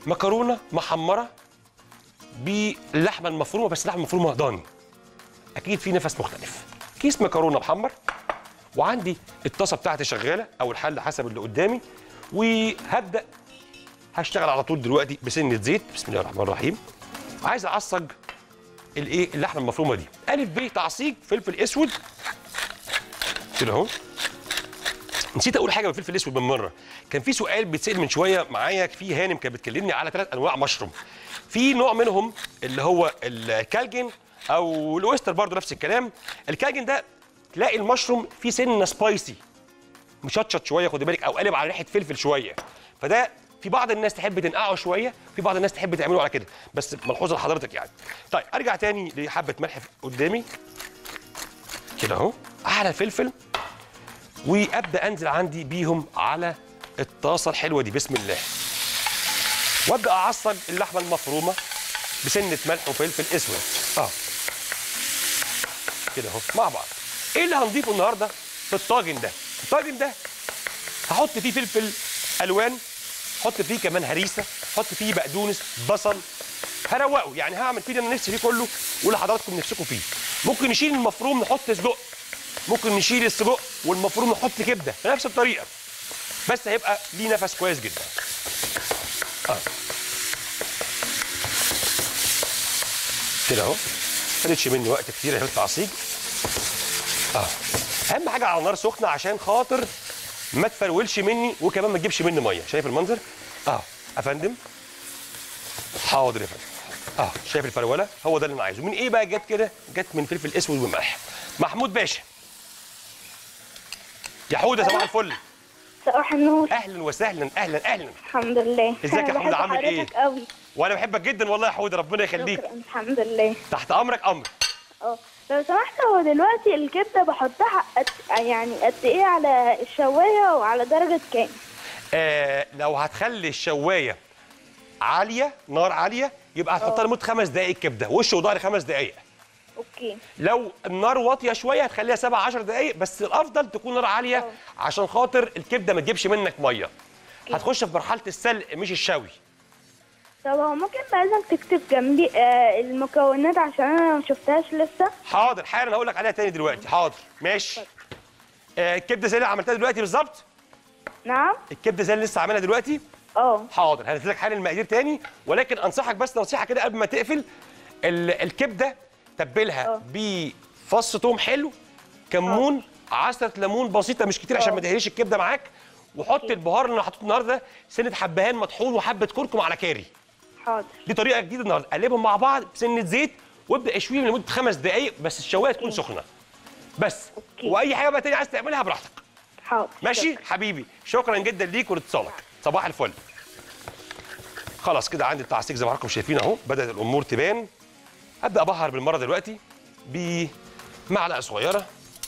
مكرونه محمره باللحمه المفرومه بس لحمه مفرومه ضاني اكيد في نفس مختلف كيس مكرونه محمر وعندي الطاسه بتاعتي شغاله او الحله حسب اللي قدامي وهبدا هشتغل على طول دلوقتي بسنه زيت بسم الله الرحمن الرحيم عايز اعصج الايه اللحمه المفرومه دي الف ب تعصيج فلفل اسود كده اهو نسيت اقول حاجه بالفلفل الاسود بالمره كان في سؤال بيتسال من شويه معايا في هانم كانت بتكلمني على ثلاث انواع مشروم في نوع منهم اللي هو الكالجن او الاويستر برضو نفس الكلام الكالجن ده تلاقي المشروم فيه سنه سبايسي مشطشط شويه خدي بالك او قالب على ريحه فلفل شويه فده في بعض الناس تحب تنقعه شويه في بعض الناس تحب تعمله على كده بس ملحوظه لحضرتك يعني طيب ارجع تاني لحبه ملح قدامي كده اهو على الفلفل وابدا انزل عندي بيهم على الطاسه الحلوه دي بسم الله وابدا اعصج اللحمه المفرومه بسنه ملح وفلفل اسود اه كده اهو مع بعض ايه اللي هنضيفه النهارده في الطاجن ده الطاجن ده هحط فيه فلفل الوان احط فيه كمان هريسه احط فيه بقدونس بصل هروقه يعني هعمل فيه اللي انا نفسي فيه كله واللي حضراتكم نفسكم فيه ممكن نشيل المفروم نحط سجق ممكن نشيل السجق والمفروم نحط كبده بنفس الطريقه بس هيبقى ليه نفس كويس جدا اه كده اهو ما خدتش مني وقت كتير يا التعصيج اه اهم حاجه على نار سخنه عشان خاطر ما تفرولش مني وكمان ما تجيبش مني ميه شايف المنظر اه يا فندم حاضر يا فندم اه شايف الفروله هو ده اللي انا عايزه من ايه بقى جت كده جت من فلفل اسود وملح محمود باشا يا حوده صباح الفل صباح النور اهلا وسهلا اهلا احمد الحمد لله ازيك يا أنا حمد، بحب عامل إيه؟ حضرتك قوي وانا بحبك جدا والله يا حوده ربنا يخليك شكرا الحمد لله تحت امرك امر اه لو سمحت هو دلوقتي الكبده بحطها قد يعني قد ايه على الشوايه وعلى درجه كام آه لو هتخلي الشوايه عاليه نار عاليه يبقى هتحطها لمده خمس دقائق كبده وش وظهر خمس دقائق اوكي لو النار واطيه شويه هتخليها 7 10 دقائق بس الافضل تكون نار عاليه أه. عشان خاطر الكبده ما تجيبش منك ميه هتخش في مرحله السلق مش الشوي طب هو ممكن لازم تكتب جنبي آه المكونات عشان انا ما شفتهاش لسه حاضر حالا هقول لك عليها تاني دلوقتي حاضر ماشي آه الكبده زي اللي عملتها دلوقتي بالظبط نعم الكبده زي اللي لسه عاملها دلوقتي اه حاضر هنزل لك حالا المقادير تاني ولكن انصحك بس نصيحه كده قبل ما تقفل ال- الكبده تبلها اه. بفص توم حلو كمون عصره ليمون بسيطه مش كتير عشان اه. ما تهريش الكبده معاك وحط البهار اللي انا حاطه النهارده سنه حبهان مطحون وحبه كركم على كاري حاضر دي طريقه جديده النهارده قلبهم مع بعض بسنه زيت وابدا اشويهم لمده خمس دقائق بس الشوايه تكون سخنه بس اوكي. واي حاجه بقى تاني عايز تعملها براحتك حاضر ماشي شكرا. حبيبي شكرا جدا ليك ولاتصالك صباح الفل خلاص كده عندي التعصيق زي ما حضراتكم شايفين اهو بدات الامور تبان ابدا ابهر بالمره دلوقتي بمعلقه صغيره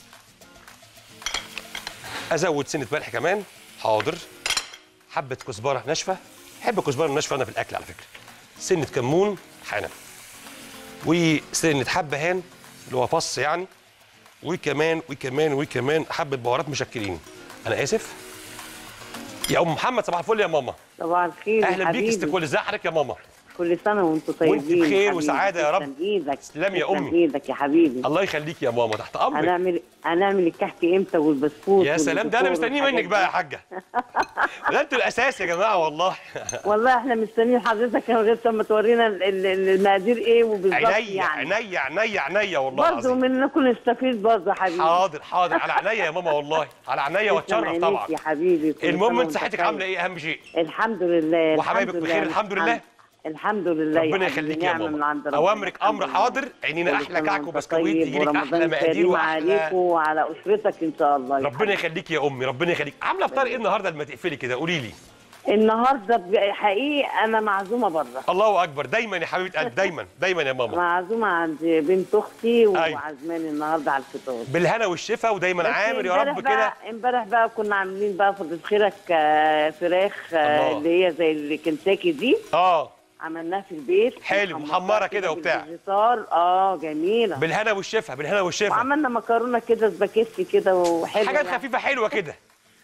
ازود سنه ملح كمان حاضر حبه كزبره ناشفه بحب الكزبره الناشفه انا في الاكل على فكره سنه كمون حانا وسنه حبهان اللي هو فص يعني وكمان وكمان وكمان حبه بهارات مشكلين انا اسف يا ام محمد صباح الفل يا ماما صباح الخير يا اهلا بيك حبيبي. استكول ازي حضرتك يا ماما كل سنه وانتم طيبين وانت بخير حبيبي. وسعادة يا رب. تسلم ايدك تسلم يا تسلم أمي. ايدك يا حبيبي الله يخليك يا ماما تحت امرك هنعمل هنعمل الكحك امتى والبسكوت يا سلام ده انا والديكور مستنيه منك والحاجات بقى يا دي. حاجه ده انتوا الاساس يا جماعه والله والله احنا مستنيين حضرتك لغايه لما تورينا ال- ال- ال- المقادير ايه وبالظبط عينيا يعني عينيا عينيا عينيا والله برضه العظيم منكم نستفيد برضه يا حبيبي حاضر حاضر على عينيا يا ماما والله على عينيا تسلم واتشرف عينيك طبعا يا حبيبي كل المهم سنة انت وانت صحتك طيب. عامله ايه اهم شيء الحمد لله وحبايبك الحمد بخير لله. الحمد لله؟ الحمد لله يا ربنا حبيبي، يخليك يا نعمة من عند ماما ربنا. اوامرك الحمد امر لله. حاضر عينينا كل احلى سنة كعك وانت وبسكويت طيب يجي لك احلى ورمضان مقادير كريم واحلى عليكم وعلى اسرتك ان شاء الله يا ربنا يخليك يا امي ربنا يخليك عامله افطار ايه النهارده لما تقفلي كده قولي لي النهارده بج- حقيقي انا معزومه بره الله اكبر دايما يا حبيبه قلبي دايما دايما يا ماما معزومه عند بنت اختي وعزماني النهارده على الفطار بالهنا والشفا ودايما بس عامر يا امبارح رب بقى- كده امبارح بقى كنا عاملين بقى في خيرك آه، فراخ آه، الله. اللي هي زي الكنتاكي دي اه عملناها في البيت حلو، محمرة محمرة كده وبتاع. بالفيجيتار اه جميله بالهنا والشفا بالهنا والشفا وعملنا مكرونه كده سباكيتي كده وحلوه حاجات يعني. خفيفه حلوه كده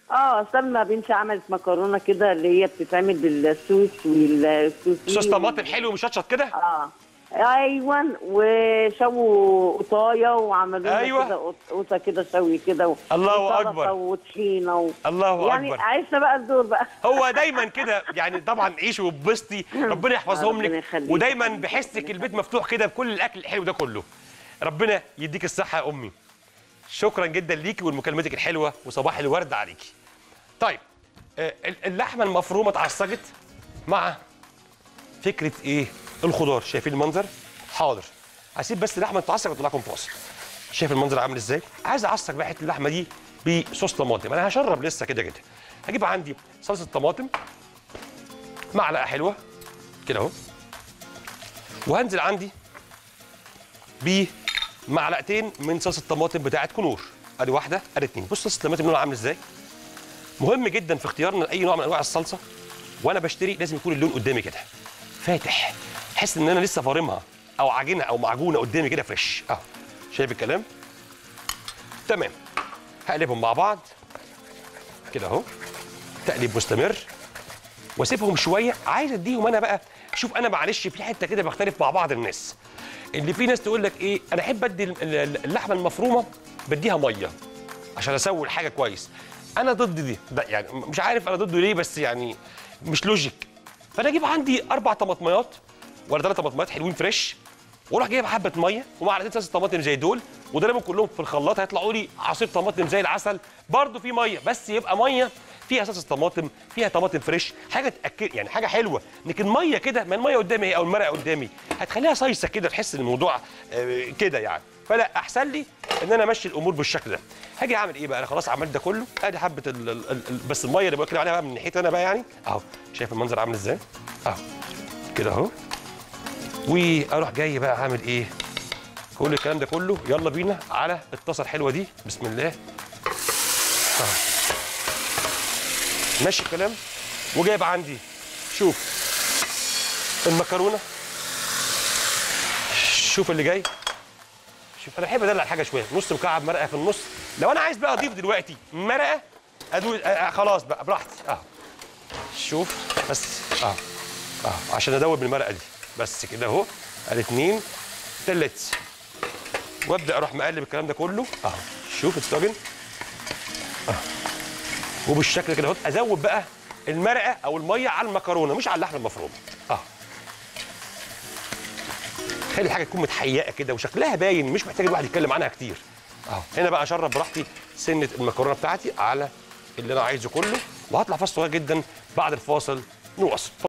اه سلمى بنتي عملت مكرونه كده اللي هي بتتعمل بالصوص والسوسي صوص طماطم حلو مشطشط كده اه ايوه وشووا قطايه وعملوا لنا أيوة. كده قط- قطه كده شوي كده و- الله وسلطة أكبر. وطحينه و... الله يعني اكبر عشنا بقى الدور بقى هو دايما كده يعني طبعا عيشي واتبسطي ربنا يحفظهم ربنا لك يخليك. ودايما بحسك البيت مفتوح كده بكل الاكل الحلو ده كله ربنا يديك الصحه يا امي شكرا جدا ليكي ولمكالمتك الحلوه وصباح الورد عليكي طيب آه، اللحمه المفرومه اتعصجت مع فكره ايه الخضار شايفين المنظر حاضر هسيب بس اللحمه تتعصج واطلع لكم فاصل شايف المنظر عامل ازاي عايز اعصج بقى حته اللحمه دي بصوص طماطم انا هشرب لسه كده كده هجيب عندي صلصه طماطم معلقه حلوه كده اهو وهنزل عندي بمعلقتين من صلصه الطماطم بتاعه كنور ادي واحده ادي اتنين بص صلصه الطماطم لونها عامل ازاي مهم جدا في اختيارنا لاي نوع من انواع الصلصه وانا بشتري لازم يكون اللون قدامي كده فاتح احس ان انا لسه فارمها او عجينه او معجونه قدامي كده فريش اهو شايف الكلام تمام هقلبهم مع بعض كده اهو تقليب مستمر واسيبهم شويه عايز اديهم انا بقى شوف انا معلش في حته كده بختلف مع بعض الناس اللي في ناس تقول لك ايه انا احب ادي ال- ال- اللحمه المفرومه بديها ميه عشان اسوي الحاجه كويس انا ضد دي ده يعني مش عارف انا ضده ليه بس يعني مش لوجيك فانا اجيب عندي اربع طماطميات ولا ثلاث طماطميات حلوين فريش واروح جايب حبه ميه ومعلقتين صلصه طماطم زي دول وضربهم كلهم في الخلاط هيطلعوا لي عصير طماطم زي العسل برضو في ميه بس يبقى ميه فيها صلصه طماطم فيها طماطم فريش حاجه تاكل يعني حاجه حلوه لكن ميه كده ما الميه قدامي اهي او المرقه قدامي هتخليها صيصه كده تحس ان الموضوع آه، كده يعني فلا احسن لي ان انا امشي الامور بالشكل ده هاجي اعمل ايه بقى انا خلاص عملت ده كله ادي حبه ال ال ال بس الميه اللي بقول عليها بقى من ناحيتي انا بقى يعني اهو شايف المنظر عامل ازاي اهو كده اهو واروح جاي بقى عامل ايه كل الكلام ده كله يلا بينا على الطاسه الحلوه دي بسم الله اهو ماشي الكلام وجايب عندي شوف المكرونه شوف اللي جاي شوف انا بحب ادلع الحاجه شويه نص مكعب مرقه في النص لو انا عايز بقى اضيف دلوقتي مرقه ادوي آه آه خلاص بقى براحتي اهو شوف بس اهو اهو عشان ادوب بالمرقه دي بس كده اهو ادي اتنين تلت وابدا اروح مقلب الكلام ده كله اهو شوف الطاجن اهو وبالشكل كده اهو ازود بقى المرقه او الميه على المكرونه مش على اللحمه المفرومه اهو خلي الحاجه تكون متحيقه كده وشكلها باين مش محتاج الواحد يتكلم عنها كتير اهو هنا بقى اشرب براحتي سنه المكرونه بتاعتي على اللي انا عايزه كله وهطلع فاصل صغير جدا بعد الفاصل نواصل